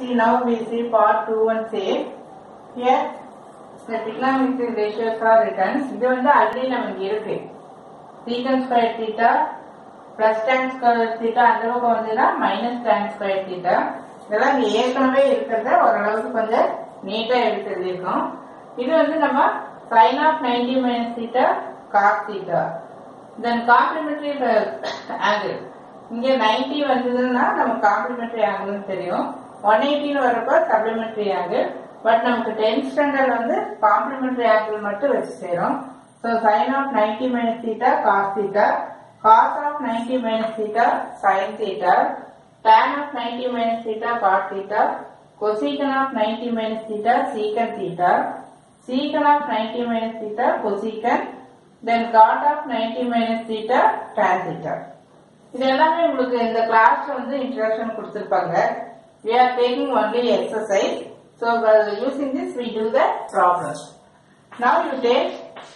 See now we see part 2 and say here the trigonometric ratios are written. இது வந்து already நமக்கு இருக்கு secant square theta plus tan square theta அந்த பக்கம் வந்துன்னா மைனஸ் tan ஸ்கொயர் தீட்டா இதெல்லாம் இங்க ஏற்கனவே இருக்கிறத ஓரளவுக்கு கொஞ்சம் நீட்டா எடுத்து எழுதியிருக்கோம் இது வந்து நம்ம sin of 90 minus theta cos theta then complementary angle இங்க 90 வந்ததுன்னா நமக்கு காம்ப்ளிமெண்டரி ஆங்கிள்னு தெரியும் 180 வரப்ப சப்ளிமெண்டரி ஆங்கிள் பட் நமக்கு 10th ஸ்டாண்டர்ட் வந்து காம்ப்ளிமெண்டரி ஆங்கிள் மட்டும் வச்சு செய்றோம் so sine of 90 minus theta cos theta cos of 90 minus theta sine theta tan of 90 minus theta cot theta cosecant of 90 minus theta secant theta secant of 90 minus theta cosecant then cot of 90 minus theta tan theta இது எல்லாமே உங்களுக்கு இந்த கிளாஸ்ல வந்து introduction கொடுத்திருப்பாங்க we are taking only exercise so by using this we do the problems now you take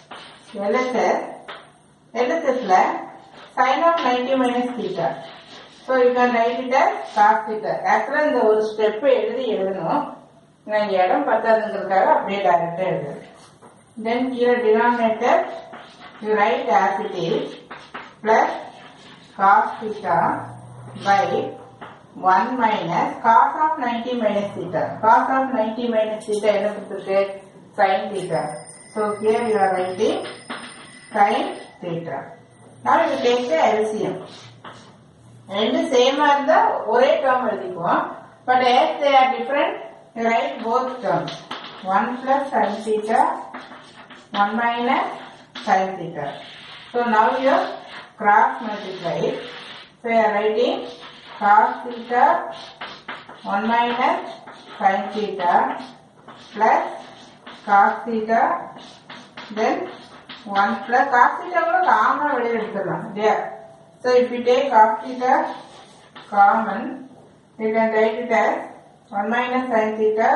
LSS LSS ல sin of 90 minus theta so you can write it as cos theta actually இந்த ஒரு step எழுதி எழுதணும் நான் இங்க இடம் பத்தாதுங்கிறதுக்காக அப்படியே டைரக்டா எழுதுறேன் then here denominator you write as it is plus cos theta by 1 minus cos of 90 minus theta. Cos of 90 minus theta என்ன கொடுத்திருக்கு sin theta. So here you are writing sin theta. Now you take the LCM. ரெண்டு சேமா இருந்தா ஒரே term எழுதிக்குவோம் but as they are different you write both terms 1 plus sin theta 1 minus sin theta. So now you cross multiply. So you are writing cos theta 1 minus sin theta plus cos theta then 1 plus cos theta கூட காமனா வெளியே எடுத்துடலாம் இல்லையா so if you take cos theta common you can write it as 1 minus sin theta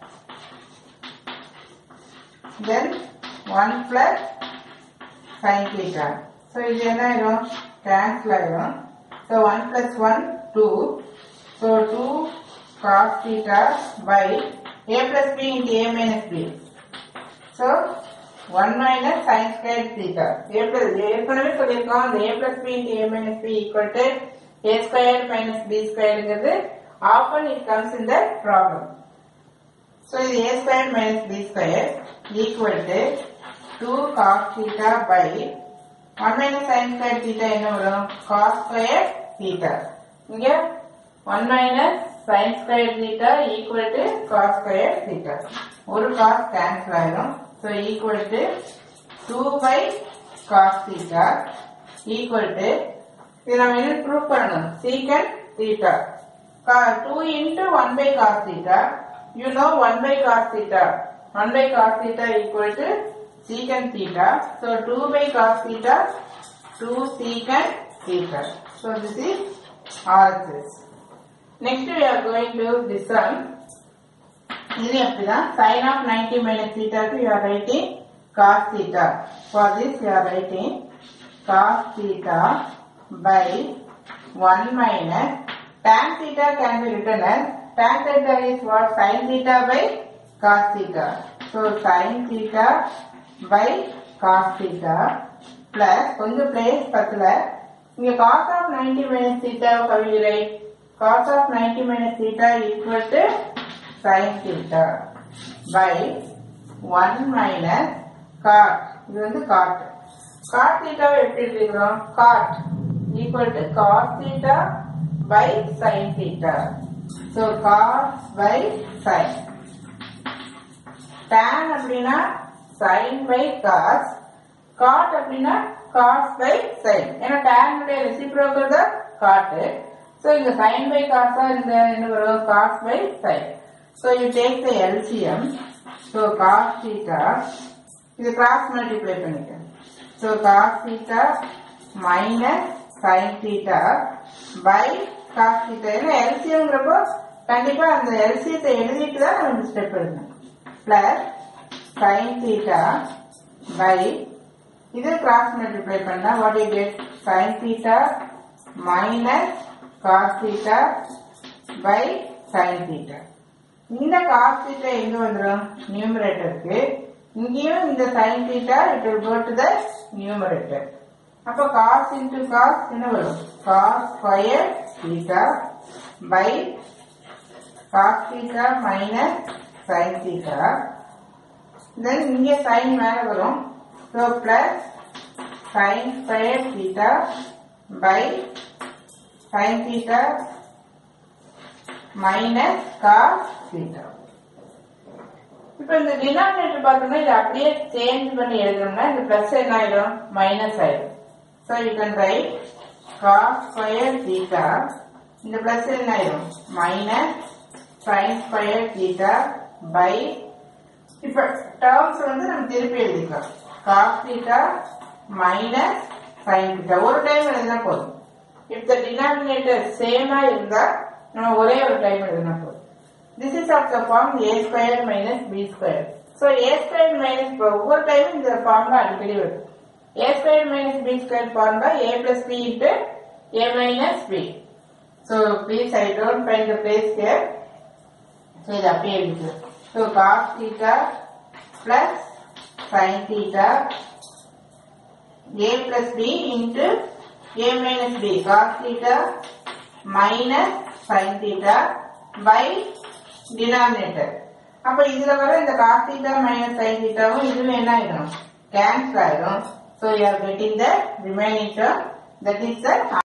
then 1 plus sin theta so இது என்ன ஆயிரும் cancel ஆயிரும் so 1 plus 1 2 so 2 cos theta by a plus b into a minus b so 1 minus sin squared theta a plus ஏற்கனவே சொல்லியிருக்கோம் அந்த a plus b into a minus b equal to a squared minus b squaredங்கிறது often it comes in the problem so இது a squared minus b squared equal to 2 cos theta by 1 minus sin squared theta என்ன வரும் cos squared theta இங்க 1 minus sin squared theta equal to cos squared theta ஒரு cos cancel ஆயிரும் so equal to 2 by cos theta equal to இது நம்ம என்ன prove பண்ணணும் secant theta Ca- 2 into 1 by cos theta you know 1 by cos theta 1 by cos theta equal to secant theta so 2 by cos theta 2 secant theta so this is RHS next we are going to this one இது அப்படிதான் sin of 90 minus theta க்கு you are writing cos theta for this you are writing cos theta by 1 minus tan theta can be written as tan theta is what sin theta by cos theta so sin theta by cos theta plus கொஞ்சம் place பத்தல இங்க cos of 90 minus theta how you write cos of 90 minus theta equal to sin theta by 1 minus cot இது வந்து cot cot theta வை எப்படி எழுதிக்கிறோம் cot equal to cos theta by sin theta so cos by sin tan அப்படின்னா sin by cos cot அப்படின்னா cos by sin ஏன்னா tan உடைய reciprocal தான் cot so இங்க sin by cos ஆ இந்த என்ன வரும் cos by sin so you take the LCM so cos theta இது cross multiply பண்ணிக்க so cos theta minus sin theta by cos theta ஏன்னா LCMங்கிறப்போ கண்டிப்பா அந்த LCயத்தை எழுதிட்டு தான் நம்ம இந்த ஸ்டெப் எழுதணும் plus sin theta by இது cross multiply பண்ணா what you get sin theta minus cos theta by sin theta இந்த காஸ் தீட்டா எங்க வந்துடும் நியூமரேட்டருக்கு இங்கேயும் இந்த sine theta it will go to the numerator அப்ப காஸ் இன்டு காஸ் என்ன வரும் cos square theta by cos theta minus sine theta then இங்க சைன் மேல வரும் so plus sine square theta by sine theta minus cos theta இப்போ இந்த denominator பார்த்தோம்னா இதை அப்படியே சேஞ்ச் பண்ணி எழுதணும்னா இந்த பிளஸ் என்ன ஆயிடும் மைனஸ் ஆயிடும் so you can write cos square theta இந்த பிளஸ் என்ன ஆயிடும் minus sine square theta by இப்ப டேர்ம்ஸ் வந்து நம்ம திருப்பி எழுதிக்கலாம் cos theta minus sine theta ஒரு டைம் எழுதினா போதும் இப் த டினாமினேட்டர் சேமா இருந்தா நம்ம ஒரே ஒரு டைம் எழுதினா போதும் this is of the form A square minus B square so A square minus ஒவ்வொரு டைமும் இந்த ஃபார்ம்ல அடிக்கடி வருது A square minus B square ஃபார்ம்ல A plus B into A minus B so please I don't find the place here so இது அப்படியே இருக்கு so cos theta plus sine theta a plus b into a minus b cos theta minus sin theta by denominator அப்ப இதுல வர இந்த cos theta minus sin theta வும் இதுவும் என்ன ஆயிடும் கேன்சல் ஆயிடும் so you are getting the remaining term that is the